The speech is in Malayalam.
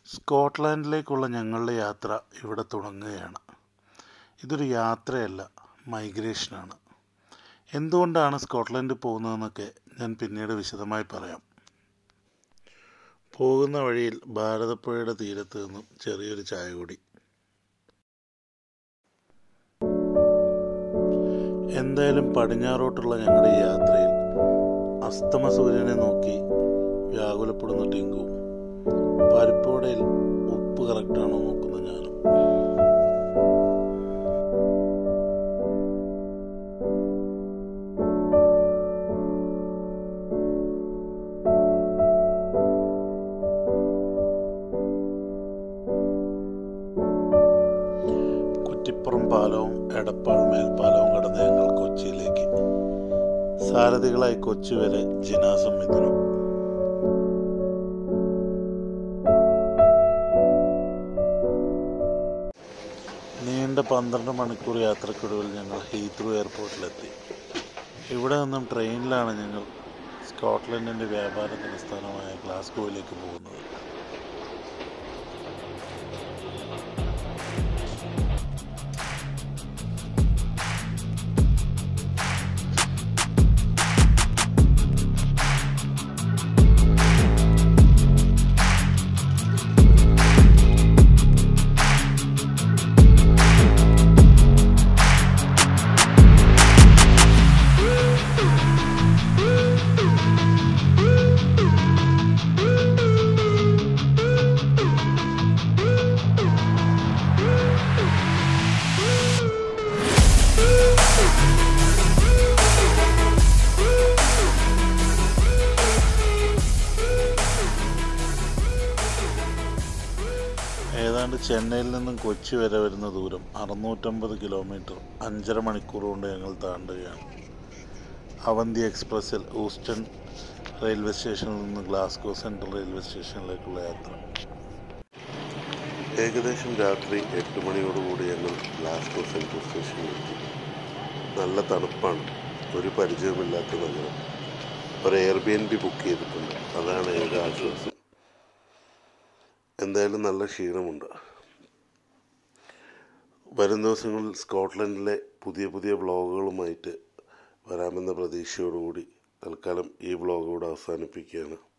സ്കോട്ട്ലാൻഡിലേക്കുള്ള ഞങ്ങളുടെ യാത്ര ഇവിടെ തുടങ്ങുകയാണ് ഇതൊരു യാത്രയല്ല മൈഗ്രേഷനാണ് എന്തുകൊണ്ടാണ് സ്കോട്ട്ലൻഡിൽ പോകുന്നതെന്നൊക്കെ ഞാൻ പിന്നീട് വിശദമായി പറയാം പോകുന്ന വഴിയിൽ ഭാരതപ്പുഴയുടെ തീരത്ത് നിന്നും ചെറിയൊരു ചായ കൂടി എന്തായാലും പടിഞ്ഞാറോട്ടുള്ള ഞങ്ങളുടെ ഈ യാത്രയിൽ അസ്തമ സൂര്യനെ നോക്കി വ്യാകുലപ്പെടുന്ന ടിങ്കുവും പരിപ്പോടയിൽ ഉപ്പ് കറക്റ്റാണോ നോക്കുന്ന ഞാനും കുറ്റിപ്പുറം പാലവും എടപ്പാൾ മേൽപ്പാലവും കടന്ന് ഞങ്ങൾ കൊച്ചിയിലേക്ക് സാരഥികളായി കൊച്ചി വരെ ജിനാസും മിഥുനും നീണ്ട പന്ത്രണ്ട് മണിക്കൂർ യാത്രക്കൊടുവിൽ ഞങ്ങൾ ഹീത്രൂ എയർപോർട്ടിലെത്തി ഇവിടെ നിന്നും ട്രെയിനിലാണ് ഞങ്ങൾ സ്കോട്ട്ലൻഡിൻ്റെ വ്യാപാര തലസ്ഥാനമായ ഗ്ലാസ്ഗോയിലേക്ക് പോകുന്നത് ഏതാണ്ട് ചെന്നൈയിൽ നിന്നും കൊച്ചി വരെ വരുന്ന ദൂരം അറുന്നൂറ്റമ്പത് കിലോമീറ്റർ അഞ്ചര മണിക്കൂർ കൊണ്ട് ഞങ്ങൾ താണ്ടുകയാണ് അവന്തി എക്സ്പ്രസ്സിൽ ഊസ്റ്റൺ റെയിൽവേ സ്റ്റേഷനിൽ നിന്ന് ഗ്ലാസ്ഗോ സെൻട്രൽ റെയിൽവേ സ്റ്റേഷനിലേക്കുള്ള യാത്ര ഏകദേശം രാത്രി എട്ട് മണിയോടുകൂടി ഞങ്ങൾ ഗ്ലാസ്ഗോ സെൻട്രൽ സ്റ്റേഷനിൽ എത്തി നല്ല തണുപ്പാണ് ഒരു പരിചയമില്ലാത്ത നഗരം ഒരു എയർബിഎൻ ബി ബുക്ക് ചെയ്തിട്ടുണ്ട് അതാണ് ഏക ആശ്വാസം എന്തായാലും നല്ല ക്ഷീണമുണ്ട് വരും ദിവസങ്ങളിൽ സ്കോട്ട്ലൻഡിലെ പുതിയ പുതിയ വ്ളോഗുകളുമായിട്ട് വരാമെന്ന പ്രതീക്ഷയോടുകൂടി തൽക്കാലം ഈ വ്ളോഗ് ഇവിടെ അവസാനിപ്പിക്കുകയാണ്